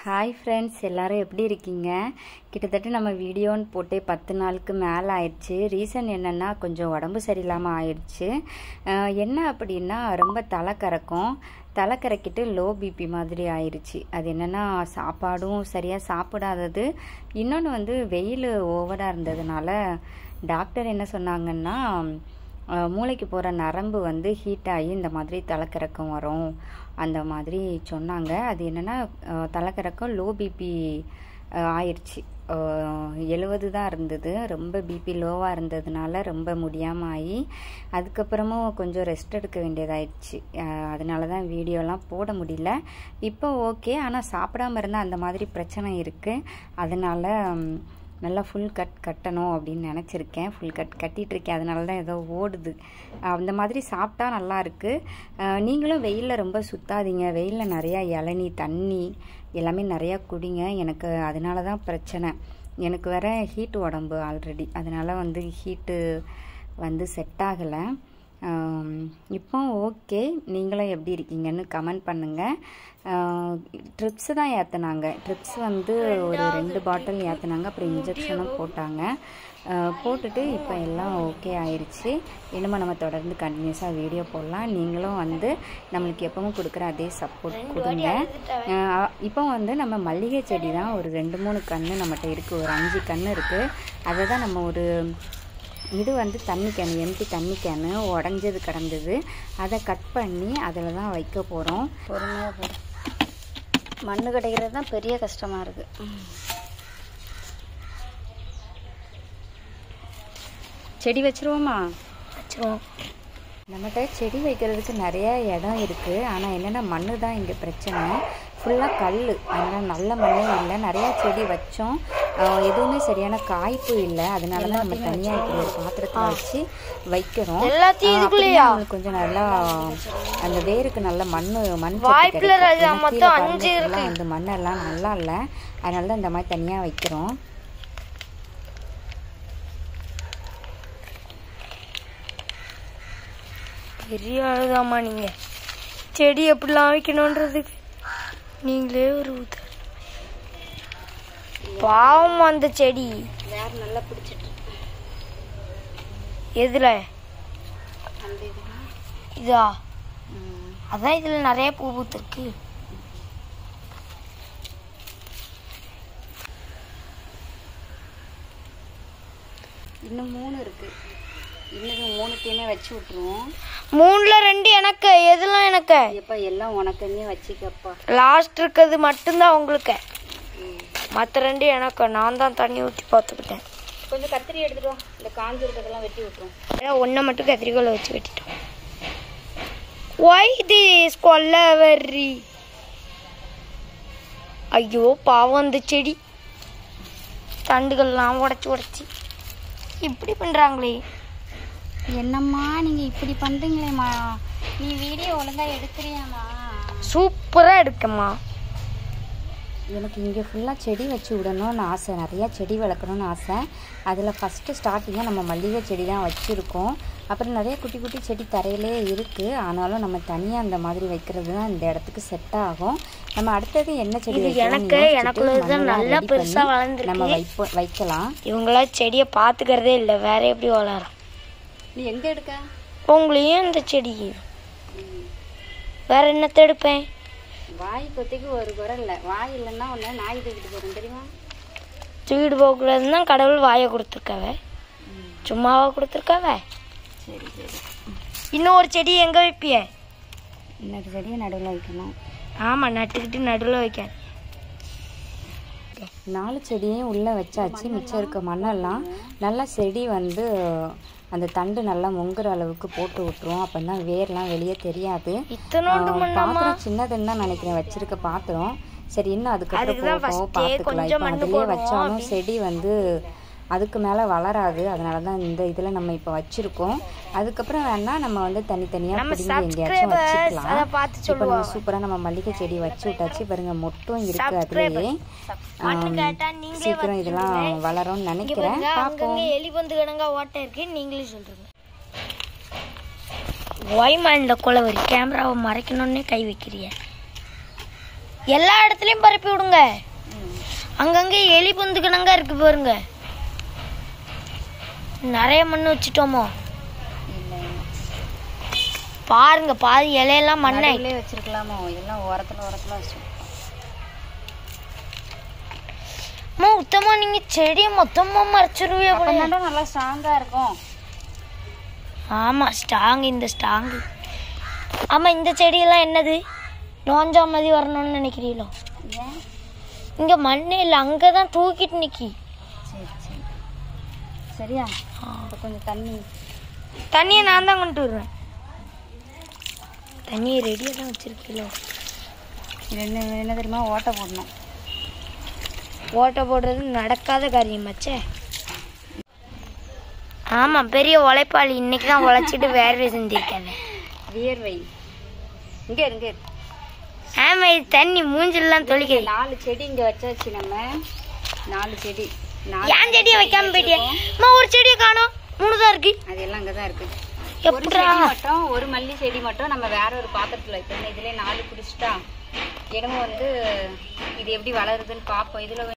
Hi friends எல்லாரும் எப்படி இருக்கீங்க கிட்டத்தட்ட நம்ம வீடியோன்னு போட்டு பத்து நாளுக்கு மேலே ஆயிடுச்சு ரீசன் என்னென்னா கொஞ்சம் உடம்பு சரியில்லாமல் ஆயிடுச்சு அஹ் என்ன அப்படின்னா ரொம்ப தலை கறக்கும் தலை கறக்கிட்டு லோ பிபி மாதிரி ஆயிடுச்சு அது என்னென்னா சாப்பாடும் சரியாக சாப்பிடாதது இன்னொன்று வந்து வெயில் ஓவராக இருந்ததுனால டாக்டர் என்ன சொன்னாங்கன்னா அஹ் மூளைக்கு போகிற நரம்பு வந்து ஹீட் ஆகி இந்த மாதிரி தலைக்கிறக்கம் வரும் அந்த மாதிரி சொன்னாங்க அது என்னென்னா தலைக்கிறக்கம் லோ பிபி ஆயிடுச்சு எழுபது தான் இருந்தது ரொம்ப பிபி லோவாக இருந்ததுனால ரொம்ப முடியாமல் ஆகி அதுக்கப்புறமும் கொஞ்சம் ரெஸ்ட் எடுக்க வேண்டியதாயிடுச்சு அஹ் அதனால தான் வீடியோலாம் போட முடியல இப்போ ஓகே ஆனால் சாப்பிடாம இருந்தால் அந்த மாதிரி பிரச்சனை இருக்குது அதனால் ம், நல்லா ஃபுல் கட் கட்டணும் அப்படின்னு நினச்சிருக்கேன் ஃபுல் கட் கட்டிகிட்டு இருக்கேன் அதனால தான் ஏதோ ஓடுது அந்த மாதிரி சாப்பிட்டா நல்லா இருக்கு அஹ் நீங்களும் வெயிலில் ரொம்ப சுத்தாதீங்க வெயிலில் நிறையா இளநீ தண்ணி எல்லாமே நிறையா குடிங்க எனக்கு அதனால தான் பிரச்சனை எனக்கு வேற ஹீட் உடம்பு ஆல்ரெடி அதனால வந்து ஹீட்டு வந்து செட் ஆகலை இப்போ ஓகே நீங்களும் எப்படி இருக்கீங்கன்னு கமெண்ட் பண்ணுங்கள் ட்ரிப்ஸு தான் ஏற்றுனாங்க ட்ரிப்ஸ் வந்து ஒரு ரெண்டு பாட்டில் ஏற்றுனாங்க அப்புறம் இன்ஜெக்ஷனும் போட்டாங்க அஹ் போட்டுட்டு இப்போ எல்லாம் ஓகே ஆயிடுச்சு இனிமேல் நம்ம தொடர்ந்து கண்டினியூஸாக வீடியோ போடலாம் நீங்களும் வந்து நம்மளுக்கு எப்பவும் கொடுக்குற அதே சப்போர்ட் கொடுங்க அஹ் இப்போ வந்து நம்ம மல்லிகை செடி தான் ஒரு ரெண்டு மூணு கன்று நம்மகிட்ட இருக்குது ஒரு அஞ்சு கன்று இருக்குது அதை தான் நம்ம ஒரு இது வந்து தண்ணி கேனு எம்டி தண்ணி கேனு உடஞ்சது கிடந்தது அதை கட் பண்ணி அதில் தான் வைக்க போகிறோம் பொறுமையாக போடும் மண்ணு கிடைக்கிறது தான் பெரிய கஷ்டமாக இருக்குது செடி வச்சிருவோமா வச்சுருவோம் நம்மகிட்ட செடி வைக்கிறதுக்கு நிறைய இடம் இருக்குது ஆனால் என்னென்னா மண்ணு தான் இங்கே பிரச்சனை ஃபுல்லாக கல் அதனால் நல்ல மண்ணே இல்லை நிறையா செடி வச்சோம் ஆஹ் எதுவுமே சரியான காய்ப்பு இல்லை அதனால தான் நம்ம தனியாக இப்படி ஒரு பாத்திரத்தில் வச்சு வைக்கிறோம் எல்லாத்தையும் ஆஹ் இதுக்குள்ளேயா? அப்படின்னா நம்மளுக்கு கொஞ்சம் நல்லா அந்த வேருக்கு நல்ல மண் மண் சத்து வாய்ப்புல கிடைக்கும். ராஜா, ஏன்னா மொத்தம் கீழே பாருங்க, அஞ்சு full ஆ அந்த மண்ணெல்லாம் நல்லா இல்லை அதனால தான் இந்த மாதிரி தனியாக வைக்கிறோம் பெரிய அழுதாம்மா நீங்கள் செடி எப்படிலாம் வைக்கணுன்றதுக்கு நீங்களே ஒரு ஊத்த பாவம் அந்த செடி வேறு நல்லா பிடிச்சிட்டு எதுல அந்த இதுதான் இதா அதான் இதுல நிறைய பூ பூத்துருக்கு இன்னும் மூணு இருக்கு இன்னும் மூணுத்தையுமே வச்சு விட்டுருவோம் மூணுல ரெண்டு எனக்கு எதுலாம் எனக்கு எப்ப எல்லாம் உனக்குன்னே வச்சுக்கப்பா லாஸ்ட் இருக்கிறது மட்டும்தான் உங்களுக்கு மற்ற ரெண்டு எனக்கு நான் தான் தண்ணி ஊற்றி பார்த்துக்கிட்டேன் கொஞ்சம் கத்திரி எடுத்துட்டு வா இந்த காஞ்சு இருக்கிறதெல்லாம் வெட்டி விட்டுரும் ஒன்றை மட்டும் கத்திரிக்கோலை வச்சு வெட்டிட்டோம் ஒய் திஸ் கொல்லவெறி ஐயோ பாவம் அந்த செடி தண்டுகள்லாம் உடச்சி உடச்சி இப்படி பண்ணுறாங்களே என்னம்மா நீங்க இப்படி பண்றீங்களேம்மா நீ வீடியோ ஒழுங்கா எடுக்கிறியாம்மா சூப்பராக எடுக்கம்மா எனக்கு இங்கே ஃபுல்லாக செடி வச்சு விடணும்னு ஆசை நிறையா செடி வளர்க்கணும்னு ஆசை அதில் ஃபஸ்ட்டு ஸ்டார்டிங்காக நம்ம மல்லிகை செடி தான் வச்சுருக்கோம் அப்புறம் நிறைய குட்டி குட்டி செடி தரையிலே இருக்குது ஆனாலும் நம்ம தனியாக அந்த மாதிரி வைக்கிறது தான் இந்த இடத்துக்கு செட் ஆகும் நம்ம அடுத்தது என்ன செடி இது வைக்கலாம்னு எனக்கு, யோசிச்சுட்டு எனக்குள்ளது தான் மண்ணெல்லாம் நல்லா ready பெருசா பண்ணி வளர்ந்திருக்கு. நம்ம வைப்போம் வைக்கலாம் இவங்களாம் செடியை பார்த்துக்கிறதே இல்லை வேற எப்படி வளரும் நீ எங்கே எடுக்க உங்களையும் இந்த செடி வேற என்னத்தை எடுப்பேன் வாய் கொத்திக்கு ஒரு குரல் இல்லை வாய் இல்லைன்னா ஒன்று நாய் தூக்கிட்டு போகிறோம் தெரியுமா தூக்கிட்டு போகக்கூடாதுன்னு தான் கடவுள் வாயை கொடுத்துருக்காவ சும்மாவா கொடுத்துருக்காவ சரி சரி இன்னும் ஒரு செடி எங்க வைப்பிய இன்னொரு செடியை நடுவில் வைக்கணும் ஆமா நட்டுக்கிட்டு நடுவில் வைக்க நாலு செடியையும் உள்ளே வச்சாச்சு மிச்சம் இருக்க மண்ணெல்லாம் நல்லா செடி வந்து அந்த தண்டு நல்லா முங்குற அளவுக்கு போட்டு விட்டுருவோம் அப்போ தான் வேர்லாம் வெளியே தெரியாது இத்தனோண்டு ஆஹ் பாத்திரம் சின்னதுன்னு தான் நினைக்கிறேன் வச்சிருக்க பாத்திரம் சரி இன்னும் அதுக்கப்புறம் போக போக பார்த்துக்கலாம் இப்போ அதிலே வச்சாலும் செடி வந்து அதுக்கு மேலே வளராது அதனால தான் இந்த இதில் நம்ம இப்போ வச்சுருக்கோம் அதுக்கப்புறம் வேணா நம்ம வந்து தனித்தனியாக பிடிங்கி எங்கேயாச்சும் அதை வச்சுக்கலாம் பார்த்து இப்போ நம்ம சூப்பராக நம்ம மல்லிகை செடி வச்சு விட்டாச்சு பாருங்க மொட்டும் இருக்கு அதுலேயே மண்ணு கேட்டா நீங்களே சீக்கிரம் இதெல்லாம் வளரும்னு நினைக்கிறேன் பார்ப்போம் அங்கங்க எலி பந்து கிடங்கா ஓட்டை இருக்கு நீங்களே சொல்றீங்க ஒய்மா இந்த குலவரி கேமராவை மறைக்கணும்னே கை வைக்கிறிய எல்லா இடத்துலயும் பரப்பி விடுங்க ம் அங்கங்க எலி புந்துக்கணங்க இருக்கு பாருங்க நிறைய மண் வச்சுட்டோமோ இல்லை பாருங்க பாதி இலையெல்லாம் மண்ணை நடுவுலயே வச்சிருக்கலாமோ எல்லாம் ஓரத்துல ஓரத்துல வச்சு அம்மா உத்தமா நீங்க செடியை மொத்தமா மறைச்சிருவே அப்ப நல்லா ஸ்ட்ராங்கா இருக்கும் ஆமா ஸ்டாங் இந்த ஸ்டாங் ஆமா இந்த செடியெல்லாம் என்னது நோஞ்சா மாதிரி வரணும்னு நினைக்கிறீங்களோ ஏன் இங்க மண்ணே இல்லை அங்கதான் தூக்கிட்டு நிக்கி சரி சரி சரியா இப்போ கொஞ்சம் தண்ணி தண்ணியை நான் தான் கொண்டு வருவேன் தண்ணியை ரெடியாக தான் வச்சிருக்கீங்களோ இது என்ன என்ன தெரியுமா ஓட்டை போடணும் ஓட்ட போடுறது நடக்காத காரியமாச்சே ஆமா பெரிய உழைப்பாளி இன்னைக்கு தான் உழைச்சிட்டு வேர்வை செஞ்சிருக்கேன் வியர்வை இங்க இரு, இங்க இரு. ஆமா இது தண்ணி மூஞ்சிலாம் தொளிக்க நாலு செடி இங்க வச்சாச்சு நம்ம நாலு செடி நாலு ஏன் செடியை வைக்காம போயிட்டியா அம்மா ஒரு செடியை காணோம் மூணு தான் இருக்கு அது எல்லாம் அங்கதான் இருக்கு ஒரு எப்படா செடி மட்டும் ஒரு மல்லி செடி மட்டும் நம்ம வேற ஒரு பாத்திரத்துல வைக்கணும் இதுல நாலு பிடிச்சிட்டா இடமும் வந்து இது எப்படி வளருதுன்னு பார்ப்போம் இதுல